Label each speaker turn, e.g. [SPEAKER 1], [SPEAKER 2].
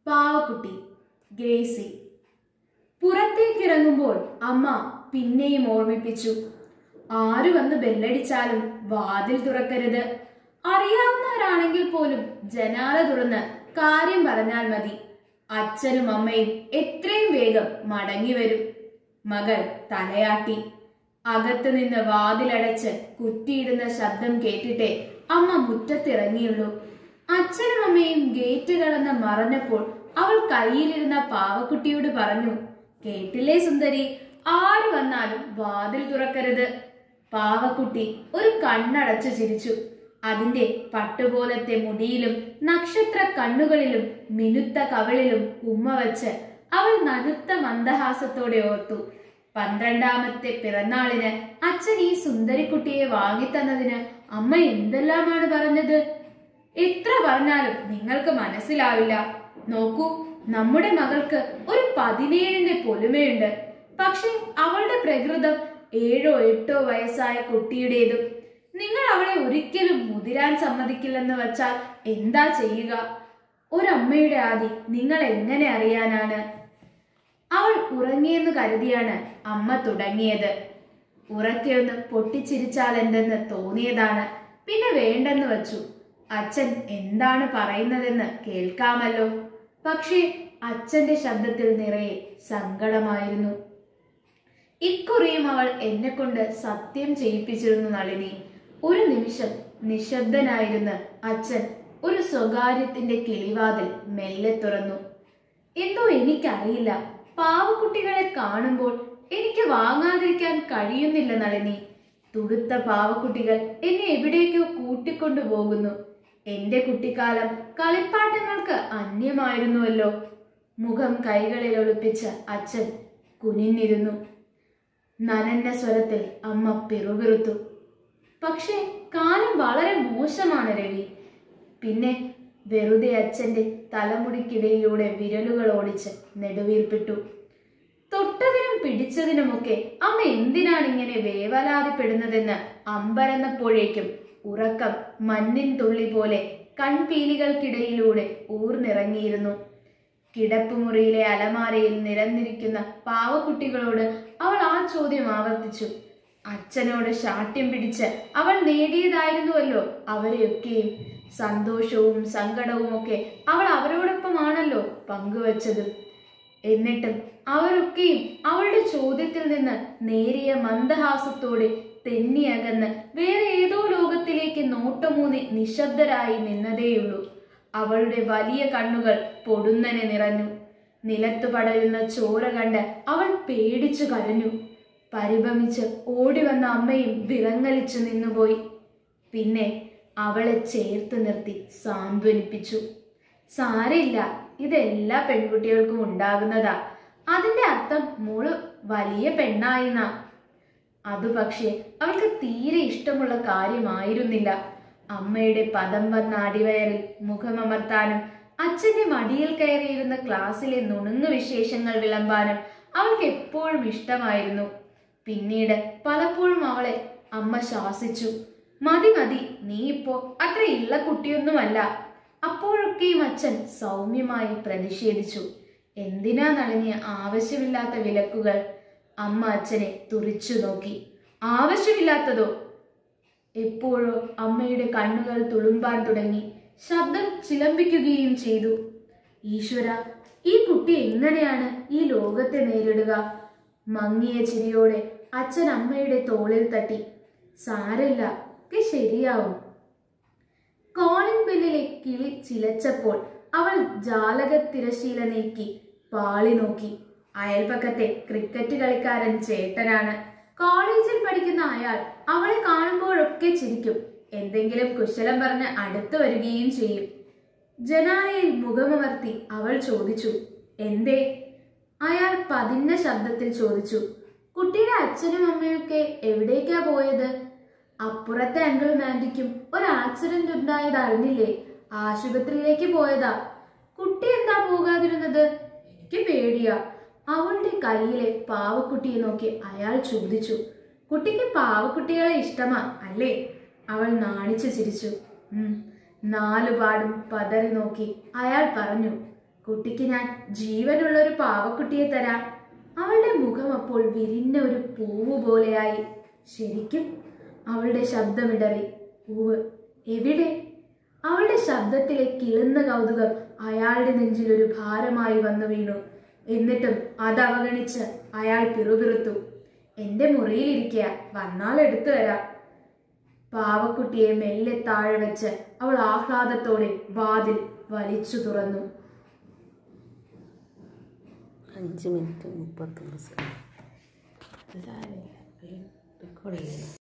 [SPEAKER 1] പാവക്കുട്ടി Gracy പുറത്തേക്കിറങ്ങുമ്പോൾ അമ്മ പിന്നെയും ഓർമ്മിപ്പിച്ചു ആര് വന്ന് ബെല്ലടിച്ചാലും വാതിൽ തുറക്കരുത് അറിയാവുന്നവരാണെങ്കിൽ പോലും ജനാല തുറന്ന് കാര്യം പറഞ്ഞാൽ മതി അച്ഛനും അമ്മയും എത്രയും വേഗം മടങ്ങി വരും മകൾ തലയാട്ടി അകത്ത് നിന്ന് വാതിലടച്ച് കുറ്റിയിടുന്ന ശബ്ദം കേട്ടിട്ടേ അമ്മ മുറ്റത്തിറങ്ങിയുള്ളൂ അച്ഛനും അമ്മയും ഗേറ്റ് കടന്ന് മറഞ്ഞപ്പോൾ അവൾ കയ്യിലിരുന്ന പാവക്കുട്ടിയോട് പറഞ്ഞു കേട്ടില്ലേ സുന്ദരി ആര് വന്നാലും വാതിൽ തുറക്കരുത് പാവക്കുട്ടി ഒരു കണ്ണടച്ചു ചിരിച്ചു അതിന്റെ പട്ടുപോലത്തെ മുടിയിലും നക്ഷത്ര കണ്ണുകളിലും മിനുത്ത കവിളിലും ഉമ്മ വച്ച് അവൾ നനുത്ത മന്ദഹാസത്തോടെ ഓർത്തു പന്ത്രണ്ടാമത്തെ പിറന്നാളിന് അച്ഛൻ ഈ സുന്ദരിക്കുട്ടിയെ വാങ്ങിത്തന്നതിന് അമ്മ എന്തെല്ലാമാണ് പറഞ്ഞത് എത്ര പറഞ്ഞാലും നിങ്ങൾക്ക് മനസ്സിലാവില്ല നോക്കൂ നമ്മുടെ മകൾക്ക് ഒരു പതിനേഴിന്റെ പൊലിമയുണ്ട് പക്ഷെ അവളുടെ പ്രകൃതം ഏഴോ എട്ടോ വയസ്സായ കുട്ടിയുടേതും നിങ്ങൾ അവളെ ഒരിക്കലും മുതിരാൻ സമ്മതിക്കില്ലെന്ന് വച്ചാൽ എന്താ ചെയ്യുക ഒരമ്മയുടെ ആദി നിങ്ങൾ എങ്ങനെ അറിയാനാണ് അവൾ ഉറങ്ങിയെന്ന് കരുതിയാണ് അമ്മ തുടങ്ങിയത് ഉറക്കെയൊന്ന് പൊട്ടിച്ചിരിച്ചാൽ എന്തെന്ന് തോന്നിയതാണ് പിന്നെ വേണ്ടെന്ന് വച്ചു അച്ഛൻ എന്താണ് പറയുന്നതെന്ന് കേൾക്കാമല്ലോ പക്ഷേ അച്ഛന്റെ ശബ്ദത്തിൽ നിറയെ സങ്കടമായിരുന്നു ഇക്കുറിയും അവൾ എന്നെ കൊണ്ട് സത്യം ചെയ്യിപ്പിച്ചിരുന്നു നളിനി ഒരു നിമിഷം നിശബ്ദനായിരുന്ന അച്ഛൻ ഒരു സ്വകാര്യത്തിന്റെ കിളിവാതിൽ മെല്ലെ തുറന്നു എന്തോ എനിക്കറിയില്ല പാവക്കുട്ടികളെ കാണുമ്പോൾ എനിക്ക് വാങ്ങാതിരിക്കാൻ കഴിയുന്നില്ല നളിനി തുടുത്ത പാവക്കുട്ടികൾ എന്നെ എവിടേക്കോ കൂട്ടിക്കൊണ്ടു പോകുന്നു എന്റെ കുട്ടിക്കാലം കളിപ്പാട്ടങ്ങൾക്ക് അന്യമായിരുന്നുവല്ലോ മുഖം കൈകളിൽ ഒളിപ്പിച്ച അച്ഛൻ കുനിഞ്ഞിരുന്നു നനഞ്ഞ സ്വരത്തിൽ അമ്മ പിറുപിറുത്തു പക്ഷേ കാലം വളരെ മോശമാണ് രവി പിന്നെ വെറുതെ അച്ഛന്റെ തലമുടിക്കിടയിലൂടെ വിരലുകൾ ഓടിച്ച് നെടുവീർപ്പിട്ടു തൊട്ടതിനും പിടിച്ചതിനുമൊക്കെ അമ്മ എന്തിനാണ് ഇങ്ങനെ വേവലാതിപ്പെടുന്നതെന്ന് അമ്പരന്നപ്പോഴേക്കും ഉറക്കം മഞ്ഞിൻ തുള്ളി പോലെ കൺപീലികൾക്കിടയിലൂടെ ഊർന്നിറങ്ങിയിരുന്നു കിടപ്പുമുറിയിലെ അലമാരയിൽ നിരന്നിരിക്കുന്ന പാവക്കുട്ടികളോട് അവൾ ആ ചോദ്യം ആവർത്തിച്ചു അച്ഛനോട് ശാഠ്യം പിടിച്ച് അവൾ നേടിയതായിരുന്നുവല്ലോ അവരെയൊക്കെയും സന്തോഷവും സങ്കടവും ഒക്കെ അവൾ അവരോടൊപ്പമാണല്ലോ പങ്കുവച്ചത് എന്നിട്ടും അവരൊക്കെയും അവളുടെ ചോദ്യത്തിൽ നിന്ന് നേരിയ മന്ദഹാസത്തോടെ തെന്നിയകന്ന് വേറെ ഏതോ ലോകത്തിലേക്ക് നോട്ടമൂന്നി നിശബ്ദരായി നിന്നതേയുള്ളൂ അവളുടെ വലിയ കണ്ണുകൾ പൊടുന്നനെ നിറഞ്ഞു നിലത്തു പടരുന്ന ചോര കണ്ട് അവൾ പേടിച്ചു കരഞ്ഞു പരിഭ്രമിച്ച് ഓടി വന്ന അമ്മയും വിറങ്ങലിച്ചു നിന്നുപോയി പിന്നെ അവളെ ചേർത്ത് നിർത്തി സാന്ത്വനിപ്പിച്ചു സാരയില്ല ഇതെല്ലാ പെൺകുട്ടികൾക്കും ഉണ്ടാകുന്നതാ അതിന്റെ അർത്ഥം മോള് വലിയ പെണ്ണായിന്നാ അത് പക്ഷേ അവൾക്ക് തീരെ ഇഷ്ടമുള്ള കാര്യമായിരുന്നില്ല അമ്മയുടെ പദം വന്ന അടിവയറിൽ മുഖമമർത്താനും അച്ഛന്റെ മടിയിൽ കയറിയിരുന്ന ക്ലാസ്സിലെ നുണുങ്ങു വിശേഷങ്ങൾ വിളമ്പാനും അവൾക്ക് എപ്പോഴും ഇഷ്ടമായിരുന്നു പിന്നീട് പലപ്പോഴും അവളെ അമ്മ ശാസിച്ചു മതി മതി നീ ഇപ്പോ അത്ര ഇള്ള കുട്ടിയൊന്നുമല്ല അപ്പോഴൊക്കെയും അച്ഛൻ സൗമ്യമായി പ്രതിഷേധിച്ചു എന്തിനാ നളിനിയ ആവശ്യമില്ലാത്ത വിലക്കുകൾ അമ്മ അച്ഛനെ തുറിച്ചു നോക്കി ആവശ്യമില്ലാത്തതോ എപ്പോഴോ അമ്മയുടെ കണ്ണുകൾ തുളുമ്പാൻ തുടങ്ങി ശബ്ദം ചിലമ്പിക്കുകയും ചെയ്തു ഈശ്വര ഈ കുട്ടി എങ്ങനെയാണ് ഈ ലോകത്തെ നേരിടുക മങ്ങിയ ചിരിയോടെ അച്ഛൻ അമ്മയുടെ തോളിൽ തട്ടി സാരമില്ല ഒക്കെ ശരിയാവും കോളിംഗ് ബെല്ലിലെ കിളി ചിലച്ചപ്പോൾ അവൾ ജാലക തിരശീല നീക്കി പാളി നോക്കി അയൽപക്കത്തെ ക്രിക്കറ്റ് കളിക്കാരൻ ചേട്ടനാണ് കോളേജിൽ പഠിക്കുന്ന അയാൾ അവളെ കാണുമ്പോഴൊക്കെ ചിരിക്കും എന്തെങ്കിലും കുശലം പറഞ്ഞ് അടുത്തു വരികയും ചെയ്യും ജനാലയിൽ മുഖമമർത്തി അവൾ ചോദിച്ചു എന്തേ അയാൾ പതിഞ്ഞ ശബ്ദത്തിൽ ചോദിച്ചു കുട്ടിയുടെ അച്ഛനും അമ്മയൊക്കെ എവിടേക്കാ പോയത് അപ്പുറത്തെ അങ്കിളും ആന്റിക്കും ഒരു ആക്സിഡന്റ് ഉണ്ടായത് അറിഞ്ഞില്ലേ ആശുപത്രിയിലേക്ക് പോയതാ കുട്ടി എന്താ പോകാതിരുന്നത് എനിക്ക് പേടിയാ അവളുടെ കയ്യിലെ പാവക്കുട്ടിയെ നോക്കി അയാൾ ചോദിച്ചു കുട്ടിക്ക് പാവക്കുട്ടികളെ ഇഷ്ടമാ അല്ലേ അവൾ നാണിച്ചു ചിരിച്ചു ഉം നാലുപാടും പതറി നോക്കി അയാൾ പറഞ്ഞു കുട്ടിക്ക് ഞാൻ ജീവനുള്ള ഒരു പാവക്കുട്ടിയെ തരാം അവളുടെ മുഖം അപ്പോൾ വിരിഞ്ഞ ഒരു പൂവ് പോലെയായി ശരിക്കും അവളുടെ ശബ്ദമിടറി പൂവ് എവിടെ അവളുടെ ശബ്ദത്തിലെ കിളുന്ന കൗതുകം അയാളുടെ നെഞ്ചിൽ ഒരു ഭാരമായി വന്നു വീണു എന്നിട്ടും അത് അവഗണിച്ച് അയാൾ പിറുപിറുത്തു എന്റെ മുറിയിലിരിക്കുക വന്നാൽ എടുത്തു വരാം പാവക്കുട്ടിയെ മെല്ലെ താഴെ വെച്ച് അവൾ ആഹ്ലാദത്തോടെ വാതിൽ വലിച്ചു തുറന്നു
[SPEAKER 2] അഞ്ച് മിനിറ്റ് മുപ്പത്തൊന്ന് സെക്കൻഡ് റെക്കോർഡ് ചെയ്യണം